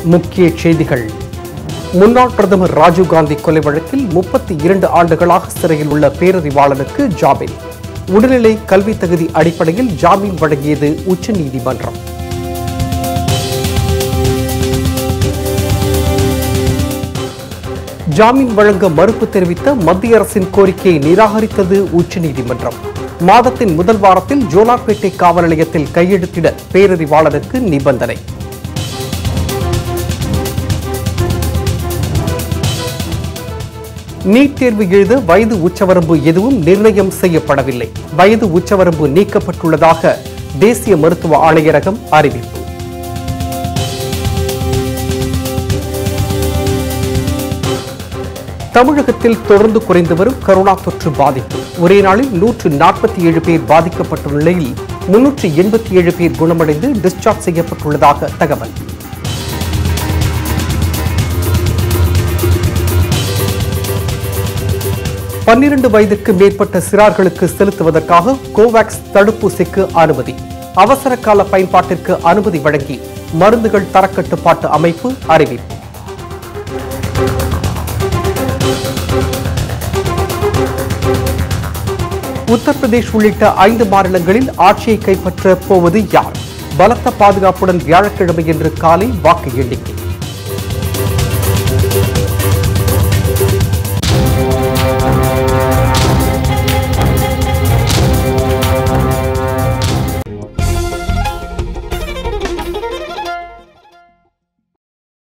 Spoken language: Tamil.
முக்கிய செய்திகள் முன்னாள் பிரதமர் ராஜீவ்காந்தி கொலை வழக்கில் முப்பத்தி இரண்டு ஆண்டுகளாக சிறையில் உள்ள பேரறிவாளனுக்கு ஜாமீன் உடல்நிலை கல்வி தகுதி அடிப்படையில் ஜாமீன் வழங்கியது உச்சநீதிமன்றம் ஜாமீன் வழங்க மறுப்பு தெரிவித்த மத்திய அரசின் கோரிக்கையை நிராகரித்தது உச்சநீதிமன்றம் மாதத்தின் முதல் வாரத்தில் ஜோலார்பேட்டை காவல் நிலையத்தில் கையெழுத்திட பேரறிவாளனுக்கு நிபந்தனை நீட் தேர்வு எழுத வயது உச்சவரம்பு எதுவும் நிர்ணயம் செய்யப்படவில்லை வயது உச்சவரம்பு நீக்கப்பட்டுள்ளதாக தேசிய மருத்துவ ஆணையரகம் அறிவிப்பு தமிழகத்தில் தொடர்ந்து குறைந்து வரும் கரோனா தொற்று பாதிப்பு ஒரே நாளில் நூற்று நாற்பத்தி ஏழு பேர் பாதிக்கப்பட்டுள்ள நிலையில் முன்னூற்று எண்பத்தி ஏழு பேர் குணமடைந்து டிஸ்சார்ஜ் செய்யப்பட்டுள்ளதாக தகவல் பன்னிரண்டு வயதுக்கு மேற்பட்ட சிறார்களுக்கு செலுத்துவதற்காக கோவாக்ஸ் தடுப்பூசிக்கு அனுமதி அவசர கால பயன்பாட்டிற்கு அனுமதி வழங்கி மருந்துகள் தரக்கட்டுப்பாட்டு அமைப்பு அறிவிப்பு உத்தரப்பிரதேஷ் உள்ளிட்ட ஐந்து மாநிலங்களில் ஆட்சியை கைப்பற்ற போவது யார் பலத்த பாதுகாப்புடன் வியாழக்கிழமை என்று காலை வாக்கு எண்ணிக்கை